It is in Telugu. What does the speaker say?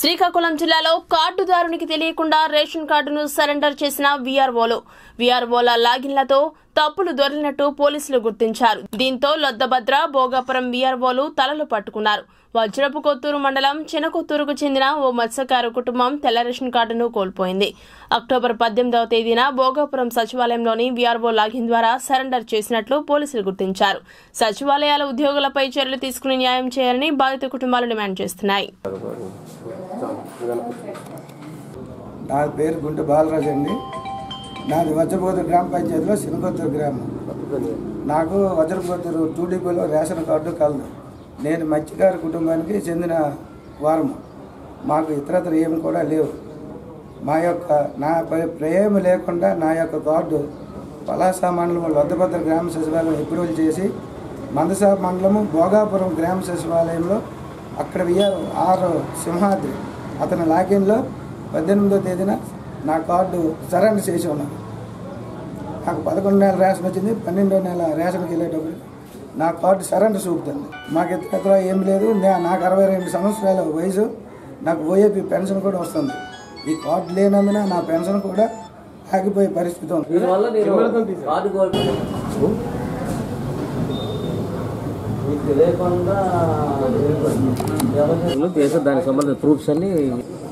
శ్రీకాకుళం జిల్లాలో కార్డుదారునికి తెలియకుండా రేషన్ కార్డును సరెండర్ చేసిన వీఆర్ఓలు వీఆర్ఓల లాగిన్లతో తప్పులు దొరికినట్టు పోలీసులు గుర్తించారు దీంతో లొద్దభద్ర భోగాపురం వీఆర్ఓలు తలలు పట్టుకున్నారు వజ్రపు కొత్తూరు మండలం చినకొత్తూరుకు చెందిన ఓ మత్స్యకారు కుటుంబం తెల్ల రేషన్ కార్డును కోల్పోయింది అక్టోబర్ పద్దెనిమిదవ తేదీన భోగాపురం సచివాలయంలోని వీఆర్ఓ లాగిన్ ద్వారా సరెండర్ చేసినట్లు పోలీసులు గుర్తించారు సచివాలయాల ఉద్యోగులపై చర్యలు తీసుకుని న్యాయం చేయాలని బాధిత కుటుంబాలు డిమాండ్ చేస్తున్నాయి నా పేరు గుంటె బాలరాజు అండి నాది వజ్రపోతూరు గ్రామ పంచాయతీలో శనగొత్తూరు గ్రామం నాకు వజ్రపోతూరు టూడీపీలో రేషన్ కార్డు కలదు నేను మత్స్యకారు కుటుంబానికి చెందిన వారము మాకు ఇతరత్ర ఏమి కూడా లేవు మా యొక్క నా ప- ప్రేమ లేకుండా నా యొక్క కార్డు పలాస మండలం వద్దభద్ర గ్రామ సచివాలయం అప్రూవల్ చేసి మందసా మండలము భోగాపురం గ్రామ సచివాలయంలో అక్కడ విఆర్ ఆరు సింహాద్రి అతని లాగిన్లో పద్దెనిమిదో తేదీన నా కార్డు సరెండర్ చేసి ఉన్నాను నాకు పదకొండు నెలల రేషన్ వచ్చింది పన్నెండో నెల రేషన్కి వెళ్ళేటప్పుడు నా కార్డు సరెండర్ చూపుతుంది మాకు ఇతర ఏం లేదు నే- నాకు అరవై రెండు సంవత్సరాల వయసు నాకు ఓఏపీ పెన్షన్ కూడా వస్తుంది ఈ కార్డు లేనందున నా పెన్షన్ కూడా ఆగిపోయే పరిస్థితి ఉంది దీనివల్ల నేను కార్డు కోల్పోయాను మీకు తెలియకుండా ఎవరు చేసే దానికి సంబంధించిన ప్రూఫ్స్ అన్ని